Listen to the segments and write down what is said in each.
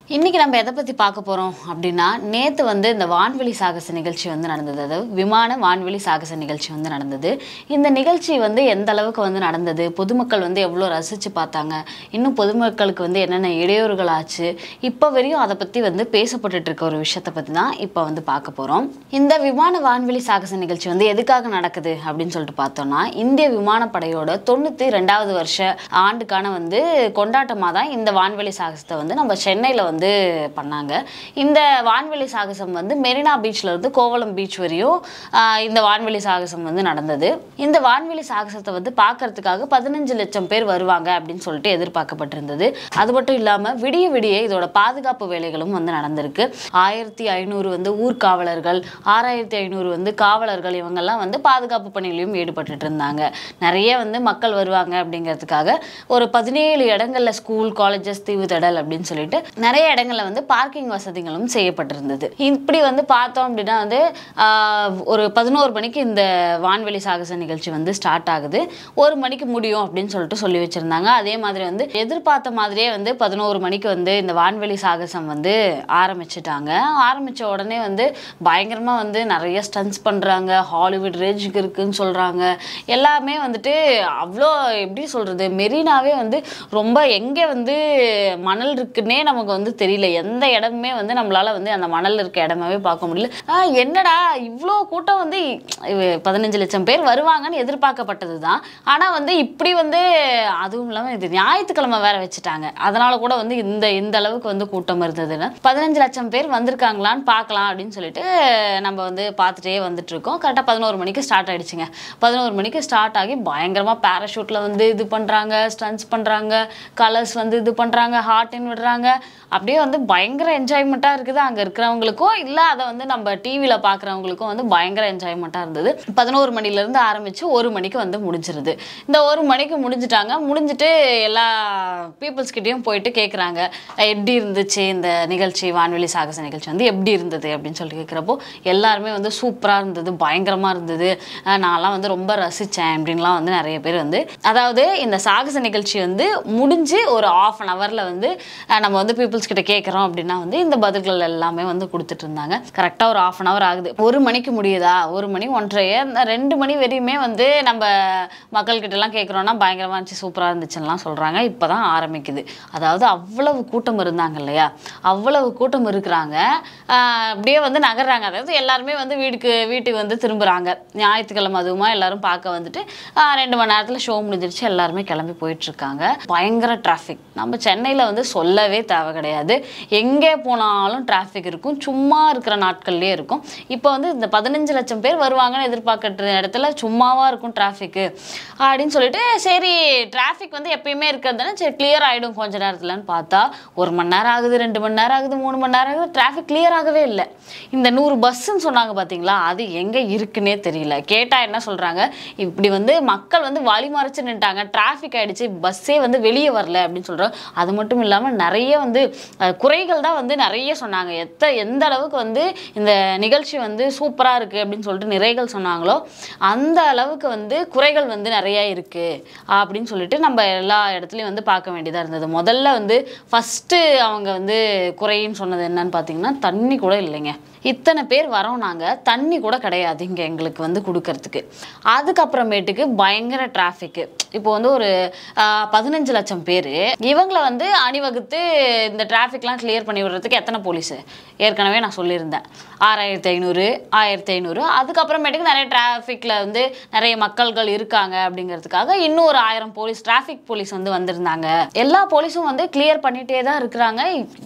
இன்னைக்கு நம்ம எதை பற்றி பார்க்க போகிறோம் அப்படின்னா நேற்று வந்து இந்த வான்வெளி சாகச நிகழ்ச்சி வந்து நடந்தது அதாவது விமான வான்வெளி சாகச நிகழ்ச்சி வந்து நடந்தது இந்த நிகழ்ச்சி வந்து எந்த அளவுக்கு வந்து நடந்தது பொதுமக்கள் வந்து எவ்வளோ ரசித்து பார்த்தாங்க இன்னும் பொதுமக்களுக்கு வந்து என்னென்ன இடையூறுகள் ஆச்சு இப்போ வரையும் அதை பற்றி வந்து பேசப்பட்டுட்டு இருக்க ஒரு விஷயத்தை பற்றி தான் இப்போ வந்து பார்க்க போகிறோம் இந்த விமான வான்வெளி சாகச நிகழ்ச்சி வந்து எதுக்காக நடக்குது அப்படின்னு சொல்லிட்டு பார்த்தோம்னா இந்திய விமானப்படையோட தொண்ணூற்றி ரெண்டாவது வருஷ ஆண்டுக்கான வந்து கொண்டாட்டமாக தான் இந்த வான்வெளி சாகசத்தை வந்து நம்ம சென்னையில் வந்து பண்ணாங்க இந்த வான்வெளி சாகசம் வந்து மெரினா பீச்ல இருந்து கோவளம் பீச் வரையும் ஆஹ், இந்த வான்வெளி சாகசம் வந்து நடந்தது இந்த வான்வெளி சாகசத்தை வந்து பார்க்கறதுக்காக பதினஞ்சு லட்சம் பேர் வருவாங்க அப்படின்னு சொல்லிட்டு எதிர்பார்க்கப்பட்டிருந்தது அது மட்டும் இல்லாமல் விடிய விடிய இதோட பாதுகாப்பு வேலைகளும் வந்து நடந்திருக்கு ஆயிரத்தி ஐநூறு வந்து ஊர்காவலர்கள் ஆறாயிரத்தி ஐநூறு வந்து காவலர்கள் இவங்கெல்லாம் வந்து பாதுகாப்பு பணியிலையும் ஈடுபட்டுட்டு இருந்தாங்க நிறைய வந்து மக்கள் வருவாங்க அப்படிங்கிறதுக்காக ஒரு பதினேழு இடங்கள்ல ஸ்கூல் காலேஜஸ் தீவுத்தடல் அப்படின்னு சொல்லிட்டு நிறைய இடங்கள்ல வந்து பார்க்கிங் வசதிகளும் செய்யப்பட்டிருந்தது இப்படி வந்து பார்த்தோம் அப்படின்னா வந்து ஆஹ், ஒரு பதினோரு மணிக்கு இந்த வான்வெளி சாகச நிகழ்ச்சி வந்து ஸ்டார்ட் ஆகுது ஒரு மணிக்கு முடியும் அப்படின்னு சொல்லிட்டு சொல்லி வச்சிருந்தாங்க அதே மாதிரி வந்து எதிர்பார்த்த மாதிரியே வந்து பதினோரு மணிக்கு வந்து இந்த வான்வெளி சாகசம் வந்து ஆரம்பிச்சிட்டாங்க ஆரம்பிச்ச உடனே வந்து பயங்கரமா வந்து நிறைய ஸ்டன்ஸ் பண்றாங்க ஹாலிவுட் ரேஞ்சுக்கு இருக்குன்னு சொல்றாங்க எல்லாமே வந்துட்டு அவ்வளோ எப்படி சொல்றது மெரினாவே வந்து ரொம்ப எங்கே வந்து மணல் இருக்குன்னே நமக்கு வந்து தெரியல எந்த இடமுமே வந்து நம்மளால வந்து அந்த மணல் இருக்க இடமாவே பார்க்க முடியல ஆ, என்னடா இவ்வளோ கூட்டம் வந்து இ- பதினஞ்சு லட்சம் பேர் வருவாங்கன்னு எதிர்பார்க்கப்பட்டது தான் ஆனால் வந்து இப்படி வந்து அதுவும் இல்லாமல் இது ஞாயிற்றுக்கிழமை வேற வச்சுட்டாங்க அதனால கூட வந்து இந்த இந்த அளவுக்கு வந்து கூட்டம் இருந்ததுன்னு பதினஞ்சு லட்சம் பேர் வந்திருக்காங்களான்னு பார்க்கலாம் அப்படின்னு சொல்லிட்டு நம்ம வந்து பார்த்துட்டே வந்துட்டு இருக்கோம் கரெக்டாக பதினோரு மணிக்கு ஸ்டார்ட் ஆயிடுச்சுங்க பதினோரு மணிக்கு ஸ்டார்ட் ஆகி பயங்கரமாக பேராஷூட்டில் வந்து இது பண்ணுறாங்க ஸ்டன்ஸ் பண்ணுறாங்க கலர்ஸ் வந்து இது பண்ணுறாங்க ஹார்டின் விடுறாங்க அப்படியே வந்து பயங்கர என்ஜாய்மெண்ட்டாக இருக்குது அங்கே இருக்கிறவங்களுக்கும் இல்லை அதை வந்து நம்ம டிவியில் பார்க்குறவங்களுக்கும் வந்து பயங்கர என்ஜாய்மெண்ட்டாக இருந்தது பதினோரு மணிலேருந்து ஆரம்பித்து ஒரு மணிக்கு வந்து முடிஞ்சிருது இந்த ஒரு மணிக்கு முடிஞ்சிட்டாங்க முடிஞ்சிட்டு எல்லா பீப்புள்ஸ் கிட்டேயும் போயிட்டு கேட்குறாங்க எப்படி இருந்துச்சு இந்த நிகழ்ச்சி வான்வெளி சாகச நிகழ்ச்சி வந்து எப்படி இருந்தது அப்படின்னு சொல்லிட்டு கேட்குறப்போ எல்லாருமே வந்து சூப்பராக இருந்தது பயங்கரமாக இருந்தது அஹ் நான்லாம் வந்து ரொம்ப ரசித்தேன் அப்படின்லாம் வந்து நிறைய பேர் வந்து அதாவது இந்த சாகச நிகழ்ச்சி வந்து முடிஞ்சு ஒரு ஆஃப் அன் ஹவரில் வந்து அஹ் நம்ம வந்து பீப்புள்ஸ் கிட்ட கேட்குறோம் அப்படின்னா வந்து இந்த பதில்கள் எல்லாமே வந்து கொடுத்துட்டு இருந்தாங்க கரெக்டாக ஒரு ஆஃப் அன் ஹவர் ஆகுது ஒரு மணிக்கு முடியுதா ஒரு மணி ஒன்றரை இந்த ரெண்டு மணி வரையுமே வந்து நம்ம மக்கள்கிட்ட எல்லாம் கேட்குறோன்னா பயங்கரமாக இருந்துச்சு சூப்பராக இருந்துச்சுலாம் சொல்கிறாங்க இப்போ தான் ஆரம்பிக்குது அதாவது அவ்வளவு கூட்டம் இருந்தாங்க இல்லையா அவ்வளவு கூட்டம் இருக்கிறாங்க ஆஹ் அப்படியே வந்து நகர்றாங்க அதாவது எல்லாருமே வந்து வீட்டுக்கு வீட்டுக்கு வந்து திரும்புகிறாங்க ஞாயிற்றுக்கிழமை அதுவுமா எல்லாரும் பார்க்க வந்துட்டு ஆஹ் ரெண்டு மணி நேரத்தில் ஷோ முடிஞ்சிருச்சு எல்லாருமே கிளம்பி போயிட்டு இருக்காங்க பயங்கர டிராஃபிக் நம்ம சென்னையில் வந்து சொல்லவே தேவை கிடையாது எங்கே போனாலும் டிராஃபிக் இருக்கும் சும்மா இருக்கிற நாட்கள்லேயே இருக்கும் இப்போ வந்து இந்த பதினஞ்சு லட்சம் பேர் வருவாங்கன்னு எதிர்பார்க்குற இடத்துல சும்மாவாக இருக்கும் டிராஃபிக்கு அப்படின்னு சொல்லிட்டு சரி டிராஃபிக் வந்து எப்பயுமே இருக்கிறது தானே சரி கிளியர் ஆகிடும் கொஞ்ச நேரத்துலன்னு பார்த்தா ஒரு மணி நேரம் ஆகுது ரெண்டு மணி நேரம் ஆகுது மூணு மணி நேரம் ஆகுது டிராஃபிக் கிளியர் ஆகவே இல்லை இந்த நூறு பஸ்ஸுன்னு சொன்னாங்க பார்த்தீங்களா அது எங்கே இருக்குன்னே தெரியல கேட்டால் என்ன சொல்கிறாங்க இப்படி வந்து மக்கள் வந்து வழி மறைச்சு நின்ட்டாங்க டிராஃபிக் ஆயிடுச்சு பஸ்ஸே வந்து வெளியே வரல அப்படின்னு சொல்கிறாங்க அது மட்டும் இல்லாமல் நிறைய வந்து அஹ், குறைகள் தான் வந்து நிறைய சொன்னாங்க எத்த எந்த அளவுக்கு வந்து இந்த நிகழ்ச்சி வந்து சூப்பராக இருக்குது அப்படின்னு சொல்லிட்டு நிறைகள் சொன்னாங்களோ அந்த அளவுக்கு வந்து குறைகள் வந்து நிறைய இருக்குது அப்படின்னு சொல்லிட்டு நம்ம எல்லா இடத்துலையும் வந்து பார்க்க வேண்டியதாக இருந்தது முதல்ல வந்து ஃபஸ்ட்டு அவங்க வந்து குறைன்னு சொன்னது என்னன்னு பார்த்தீங்கன்னா தண்ணி கூட இல்லைங்க இத்தனை பேர் வரோம் நாங்கள் தண்ணி கூட கிடையாது இங்கே எங்களுக்கு வந்து கொடுக்கறதுக்கு அதுக்கப்புறமேட்டுக்கு பயங்கர டிராஃபிக்கு இப்போ வந்து ஒரு ஆஹ், பதினஞ்சு லட்சம் பேர் இவங்களை வந்து அணிவகுத்து இந்த டிராஃபிக்லாம் கிளியர் பண்ணி விடுறதுக்கு எத்தனை போலீஸு ஏற்கனவே நான் சொல்லியிருந்தேன் ஆறாயிரத்தி ஐநூறு ஆயிரத்தி ஐநூறு அதுக்கப்புறமேட்டுக்கு நிறைய டிராஃபிக்கில் வந்து நிறைய மக்கள்கள் இருக்காங்க அப்படிங்கிறதுக்காக இன்னும் ஒரு ஆயிரம் போலீஸ் டிராஃபிக் போலீஸ் வந்து வந்திருந்தாங்க எல்லா போலீஸும் வந்து கிளியர் பண்ணிட்டே தான் இருக்கிறாங்க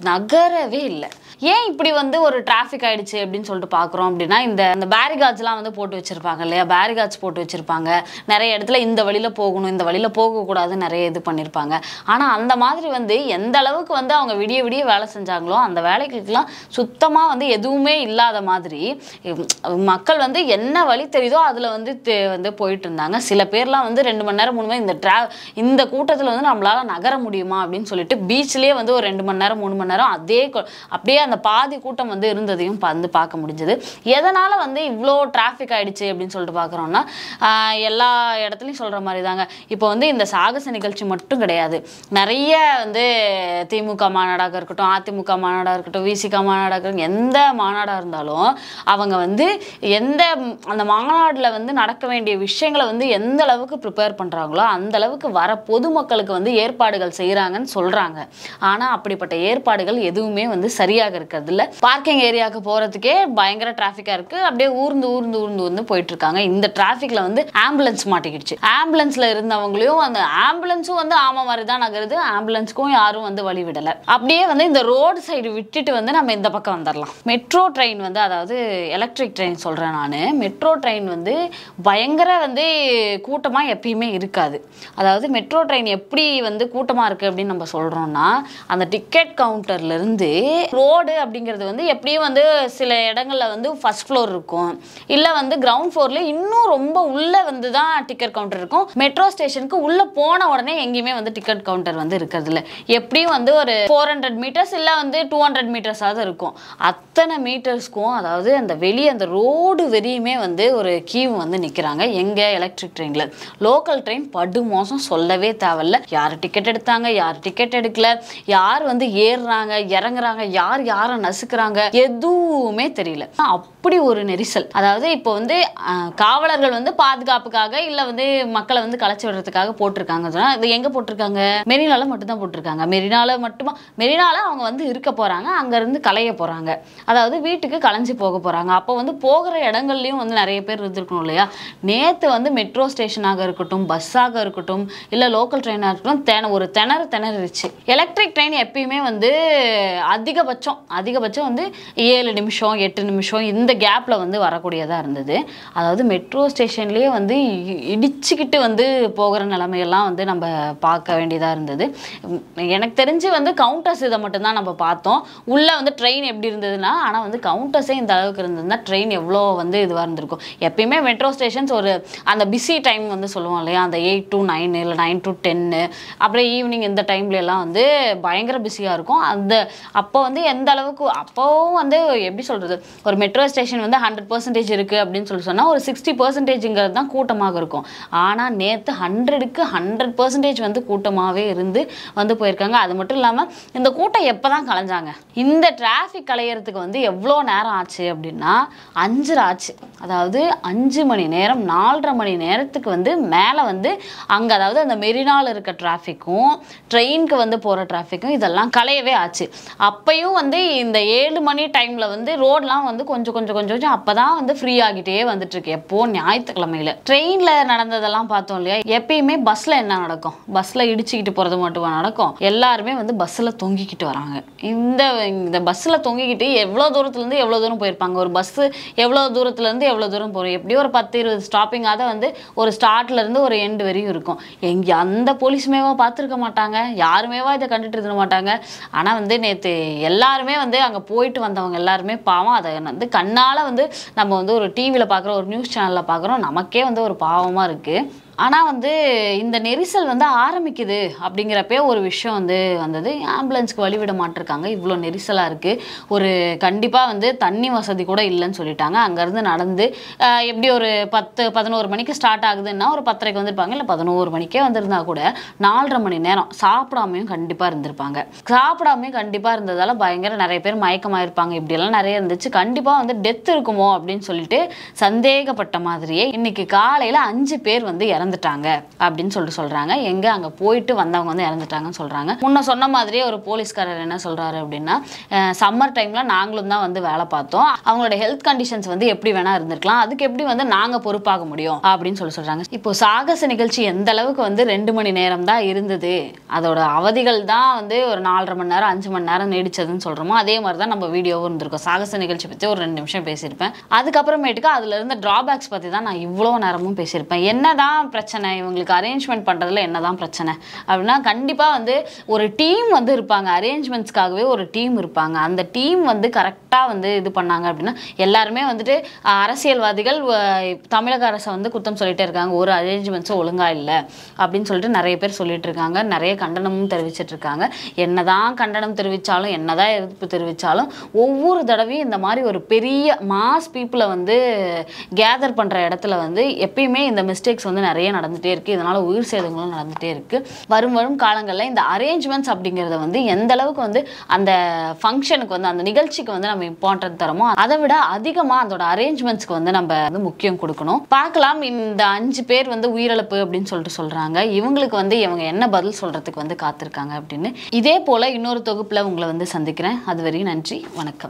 நகரவே இல்லை ஏன் இப்படி வந்து ஒரு டிராஃபிக் ஆயிடுச்சு அப்படின்னு சொல்லிட்டு பார்க்குறோம் அப்படின்னா இந்த இந்த பேரிகார்ட்ஸ்லாம் வந்து போட்டு வச்சிருப்பாங்க இல்லையா பேரிகார்ட்ஸ் போட்டு வச்சிருப்பாங்க நிறைய இடத்துல இந்த வழியில் போகணும் இந்த வழியில் போகக்கூடாது நிறைய இது பண்ணியிருப்பாங்க ஆனால் அந்த மாதிரி வந்து எந்த அளவுக்கு வந்து அவங்க விடிய விடிய வேலை செஞ்சாங்களோ அந்த வேலைகளுக்கெல்லாம் சுத்தமாக வந்து எதுவுமே இல்லாத மாதிரி உம், மக்கள் வந்து என்ன வழி தெரியுதோ அதில் வந்து தே- வந்து போயிட்டு இருந்தாங்க சில பேர்லாம் வந்து ரெண்டு மணி நேரம் மூணு மணி நேரம் இந்த ட்ரா இந்த கூட்டத்தில் வந்து நம்மளால நகர முடியுமா அப்படின்னு சொல்லிட்டு பீச்லேயே வந்து ஒரு ரெண்டு மணி நேரம் மூணு மணி நேரம் அதே கொ- அப்படியே அந்த அந்த பாதி கூட்டம் வந்து இருந்ததையும் பா- வந்து பார்க்க முடிஞ்சது எதனால் வந்து இவ்வளோ டிராஃபிக் ஆயிடுச்சு அப்படின்னு சொல்லிட்டு பார்க்குறோன்னா எல்லா இடத்துலையும் சொல்கிற மாதிரி தாங்க இப்போ வந்து இந்த சாகச நிகழ்ச்சி மட்டும் கிடையாது நிறைய வந்து திமுக மாநாடாக இருக்கட்டும் அதிமுக மாநாடாக இருக்கட்டும் விசிக மாநாடாக இருக்கட்டும் எந்த மாநாடாக இருந்தாலும் அவங்க வந்து எந்த ம், அந்த மாநாட்டில் வந்து நடக்க வேண்டிய விஷயங்களை வந்து எந்த அளவுக்கு ப்ரிப்பேர் பண்ணுறாங்களோ அந்த அளவுக்கு வர பொதுமக்களுக்கு வந்து ஏற்பாடுகள் செய்கிறாங்கன்னு சொல்கிறாங்க ஆனால் அப்படிப்பட்ட ஏற்பாடுகள் எதுவுமே வந்து சரியாக இருக்கிறது இல்லை பார்க்கிங் ஏரியாவுக்கு போகிறதுக்கே பயங்கர டிராஃபிக்காக இருக்குது அப்படியே ஊர்ந்து ஊர்ந்து ஊர்ந்து ஊர்ந்து போயிட்டு இருக்காங்க இந்த டிராஃபிக்கில் வந்து ஆம்புலன்ஸ் மாட்டிக்கிடுச்சு ஆம்புலன்ஸில் இருந்தவங்களையும் அந்த ஆம்புலன்ஸும் வந்து ஆமாம் மாதிரி தான் நகருது ஆம்புலன்ஸ்க்கும் யாரும் வந்து வழி விடலை அப்படியே வந்து இந்த ரோடு சைடு விட்டுட்டு வந்து நம்ம இந்த பக்கம் வந்துடலாம் மெட்ரோ ட்ரெயின் வந்து அதாவது எலக்ட்ரிக் ட்ரெயின் சொல்கிறேன் நான் மெட்ரோ ட்ரெயின் வந்து பயங்கர வந்து கூட்டமாக எப்பயுமே இருக்காது அதாவது மெட்ரோ ட்ரெயின் எப்படி வந்து கூட்டமாக இருக்குது அப்படின்னு நம்ம சொல்கிறோம்னா அந்த டிக்கெட் கவுண்டர்லேருந்து ரோடு அப்படிங்கிறது வந்து எப்படியும் வந்து சில இடங்கள்ல வந்து ஃபர்ஸ்ட் ஃப்ளோர் இருக்கும் இல்லை வந்து கிரவுண்ட் ஃப்ளோரில் இன்னும் ரொம்ப உள்ளே வந்து தான் டிக்கெட் கவுண்டர் இருக்கும் மெட்ரோ ஸ்டேஷனுக்கு உள்ளே போன உடனே எங்கேயுமே வந்து டிக்கெட் கவுண்டர் வந்து இருக்கிறது இல்லை எப்படியும் வந்து ஒரு ஃபோர் ஹண்ட்ரட் மீட்டர்ஸ் இல்லை வந்து டூ ஹண்ட்ரட் மீட்டர்ஸாவது இருக்கும் அத்தனை மீட்டர்ஸ்க்கும் அதாவது அந்த வெளியே அந்த ரோடு வெறியுமே வந்து ஒரு கியூ வந்து நிற்கிறாங்க எங்கே எலக்ட்ரிக் ட்ரெயினில் லோக்கல் ட்ரெயின் படு மோசம் சொல்லவே தேவையில்ல யார் டிக்கெட் எடுத்தாங்க யார் டிக்கெட் எடுக்கல யார் வந்து ஏறுறாங்க இறங்குறாங்க யார் யாரை நசுக்கிறாங்க எதுவுமே தெரியல அப்படி ஒரு நெரிசல் அதாவது இப்போ வந்து அஹ், காவலர்கள் வந்து பாதுகாப்புக்காக இல்லை வந்து மக்களை வந்து கலைச்சி விடுறதுக்காக போட்டிருக்காங்க சொன்னா, இது எங்கே போட்டிருக்காங்க மெரினால மட்டும்தான் போட்டிருக்காங்க மெரினால மட்டுமா மெரினால அவங்க வந்து இருக்க போகிறாங்க அங்கேருந்து கலைய போகிறாங்க அதாவது வீட்டுக்கு கலைஞ்சு போக போகிறாங்க அப்போ வந்து போகிற இடங்கள்லையும் வந்து நிறைய பேர் இருந்திருக்கணும் இல்லையா நேற்று வந்து மெட்ரோ ஸ்டேஷனாக இருக்கட்டும் பஸ்ஸாக இருக்கட்டும் இல்லை லோக்கல் ட்ரெயினாக இருக்கட்டும் தென ஒரு திணறு திணறிச்சு எலக்ட்ரிக் ட்ரெயின் எப்பயுமே வந்து அதிகபட்சம் அதிகபட்சம் வந்து ஏழு நிமிஷம் எட்டு நிமிஷம் இந்த கேப்பில் வந்து வரக்கூடியதாக இருந்தது அதாவது மெட்ரோ ஸ்டேஷன்லேயே வந்து இ- இடிச்சுக்கிட்டு வந்து போகிற நிலைமையெல்லாம் வந்து நம்ம பார்க்க வேண்டியதாக இருந்தது உம், எனக்கு தெரிஞ்சு வந்து கவுண்டர்ஸ் இதை மட்டும்தான் நம்ம பார்த்தோம் உள்ளே வந்து ட்ரெயின் எப்படி இருந்ததுன்னா ஆனால் வந்து கவுண்டர்ஸே இந்த அளவுக்கு இருந்ததுன்னா ட்ரெயின் எவ்வளோ வந்து இதுவாக இருந்திருக்கும் எப்பயுமே மெட்ரோ ஸ்டேஷன்ஸ் ஒரு அந்த பிஸி டைம் வந்து சொல்லுவோம் இல்லையா அந்த எயிட் டு நைன் இல்லை நைன் டு டென்னு அப்புறம் ஈவினிங் இந்த டைம்ல எல்லாம் வந்து பயங்கர பிஸியாக இருக்கும் அந்த அப்போ வந்து எந்த அளவுக்கு அப்போவும் வந்து எப்படி சொல்கிறது ஒரு மெட்ரோ ஸ்டேஷன் வந்து ஹண்ட்ரட் பர்சன்டேஜ் இருக்குது அப்படின்னு சொல்லி சொன்னால் ஒரு சிக்ஸ்டி பர்சன்டேஜுங்கிறது தான் கூட்டமாக இருக்கும் ஆனால் நேற்று ஹண்ட்ரடுக்கு ஹண்ட்ரட் பர்சன்டேஜ் வந்து கூட்டமாகவே இருந்து வந்து போயிருக்காங்க அது மட்டும் இல்லாமல் இந்த கூட்டம் எப்போ தான் கலைஞ்சாங்க இந்த டிராஃபிக் கலையறதுக்கு வந்து எவ்வளோ நேரம் ஆச்சு அப்படின்னா அஞ்சரை ஆச்சு அதாவது அஞ்சு மணி நேரம் நாலரை மணி நேரத்துக்கு வந்து மேலே வந்து அங்கே அதாவது அந்த மெரினால இருக்க டிராஃபிக்கும் ட்ரெயினுக்கு வந்து போகிற டிராஃபிக்கும் இதெல்லாம் கலையவே ஆச்சு அப்பயும் வந்து இந்த ஏழு மணி டைமில் வந்து ரோடெலாம் வந்து கொஞ்சம் கொஞ்சம் கொஞ்சம் கொஞ்சம் அப்போ தான் வந்து ஃப்ரீ ஆகிட்டே வந்துட்டு இருக்கு எப்போ ஞாயிற்றுக்கிழமையில ட்ரெயினில் நடந்ததெல்லாம் பார்த்தோம் இல்லையா எப்பயுமே பஸ்ஸில் என்ன நடக்கும் பஸ்ஸில் இடிச்சுக்கிட்டு போகிறது மட்டும் நடக்கும் எல்லாருமே வந்து பஸ்ஸில் தொங்கிக்கிட்டு வராங்க இந்த இந்த பஸ்ஸில் தொங்கிக்கிட்டு எவ்வளோ தூரத்துலேருந்து எவ்வளோ தூரம் போயிருப்பாங்க ஒரு பஸ்ஸு எவ்வளோ தூரத்துலேருந்து எவ்வளோ தூரம் போகிறோம் எப்படியும் ஒரு பத்து இருபது ஸ்டாப்பிங்காவது வந்து ஒரு ஸ்டார்ட்ல இருந்து ஒரு எண்டு வரையும் இருக்கும் எங்கே அந்த போலீஸுமேவா பார்த்துருக்க மாட்டாங்க யாருமேவா இதை கண்டுட்டு இருக்க மாட்டாங்க ஆனால் வந்து நேற்று எல்லாருமே வந்து அங்கே போயிட்டு வந்தவங்க எல்லாருமே பாவம் அதை வந்து கண்ணால் வந்து நம்ம வந்து ஒரு டிவியில் பார்க்குறோம் ஒரு நியூஸ் சேனலில் பார்க்குறோம் நமக்கே வந்து ஒரு பாவமாக இருக்குது ஆனால் வந்து இந்த நெரிசல் வந்து ஆரம்பிக்குது அப்படிங்கிறப்பே ஒரு விஷயம் வந்து வந்தது ஆம்புலன்ஸ்க்கு வழிவிட மாட்டிருக்காங்க இவ்வளோ நெரிசலாக இருக்குது ஒரு கண்டிப்பாக வந்து தண்ணி வசதி கூட இல்லைன்னு சொல்லிட்டாங்க அங்கேருந்து நடந்து ஆஹ், எப்படி ஒரு பத்து பதினோரு மணிக்கு ஸ்டார்ட் ஆகுதுன்னா ஒரு பத்தரைக்கு வந்திருப்பாங்க இல்லை பதினோரு மணிக்கே வந்திருந்தா கூட நாலரை மணி நேரம் சாப்பிடாமையும் கண்டிப்பாக இருந்திருப்பாங்க சாப்பிடாமையும் கண்டிப்பாக இருந்ததால் பயங்கர நிறைய பேர் மயக்கமாயிருப்பாங்க இப்படியெல்லாம் நிறைய இருந்துச்சு கண்டிப்பாக வந்து டெத் இருக்குமோ அப்படின்னு சொல்லிட்டு சந்தேகப்பட்ட மாதிரியே இன்னைக்கு காலையில் அஞ்சு பேர் வந்து இறந்துட்டாங்க அப்படின்னு சொல்லிட்டு சொல்கிறாங்க எங்கே அங்கே போயிட்டு வந்தவங்க வந்து இறந்துட்டாங்கன்னு சொல்கிறாங்க முன்ன சொன்ன மாதிரியே ஒரு போலீஸ்காரர் என்ன சொல்கிறாரு அப்படின்னா சம்மர் டைமில் நாங்களும் தான் வந்து வேலை பார்த்தோம் அவங்களோட ஹெல்த் கண்டிஷன்ஸ் வந்து எப்படி வேணா இருந்திருக்கலாம் அதுக்கு எப்படி வந்து நாங்கள் பொறுப்பாக முடியும் அப்படின்னு சொல்லி சொல்கிறாங்க இப்போ சாகச நிகழ்ச்சி எந்த அளவுக்கு வந்து ரெண்டு மணி நேரம் தான் இருந்தது அதோட அவதிகள் தான் வந்து ஒரு நாலரை மணி நேரம் அஞ்சு மணி நேரம் நீடிச்சதுன்னு சொல்கிறோமோ அதே மாதிரி தான் நம்ம வீடியோவும் இருந்திருக்கோம் சாகச நிகழ்ச்சி பற்றி ஒரு ரெண்டு நிமிஷம் பேசியிருப்பேன் அதுக்கப்புறமேட்டுக்கு அதில் இருந்த ட்ராபேக்ஸ் பற்றி தான் நான் இவ்வளோ நேரமும் பேசியிருப்பேன் என்னதான் பிரச்சனை இவங்களுக்கு அரேஞ்ச்மெண்ட் பண்ணுறதுல என்னதான் பிரச்சனை அப்படின்னா கண்டிப்பாக வந்து ஒரு டீம் வந்து இருப்பாங்க அரேஞ்ச்மெண்ட்ஸ்க்காகவே ஒரு டீம் இருப்பாங்க அந்த டீம் வந்து கரெக்டாக வந்து இது பண்ணாங்க அப்படின்னா எல்லாருமே வந்துட்டு அஹ், அரசியல்வாதிகள் அஹ், தமிழக அரசை வந்து குத்தம் சொல்லிட்டே இருக்காங்க ஒரு அரேஞ்ச்மெண்ட்ஸும் ஒழுங்காக இல்லை அப்படின்னு சொல்லிட்டு நிறைய பேர் சொல்லிட்டு இருக்காங்க நிறைய கண்டனமும் தெரிவிச்சிட்டு இருக்காங்க என்னதான் கண்டனம் தெரிவித்தாலும் என்னதான் எதிர்ப்பு தெரிவித்தாலும் ஒவ்வொரு தடவையும் இந்த மாதிரி ஒரு பெரிய மாஸ் பீப்புளை வந்து கேதர் பண்ணுற இடத்துல வந்து எப்பயுமே இந்த மிஸ்டேக்ஸ் வந்து நிறைய நடந்துகிட்டே இருக்குது இதனால் உயிர் சேதங்களும் நடந்துகிட்டே இருக்குது வரும் வரும் காலங்களில் இந்த அரேஞ்ச்மெண்ட்ஸ் அப்படிங்கிறத வந்து எந்த அளவுக்கு வந்து அந்த ஃபங்க்ஷனுக்கு வந்து அந்த நிகழ்ச்சிக்கு வந்து நம்ம இம்பார்ட்டன்ட் தரமோ அதை விட அதிகமாக அதோட அரேஞ்ச்மெண்ட்ஸ்க்கு வந்து நம்ம வந்து முக்கியம் கொடுக்கணும் பார்க்கலாம் இந்த அஞ்சு பேர் வந்து உயிரிழப்பு அப்படின்னு சொல்லிட்டு சொல்கிறாங்க இவங்களுக்கு வந்து இவங்க என்ன பதில் சொல்கிறதுக்கு வந்து காத்திருக்காங்க அப்படின்னு இதே போல் இன்னொரு தொகுப்பில் உங்களை வந்து சந்திக்கிறேன் அது வரையும் நன்றி வணக்கம்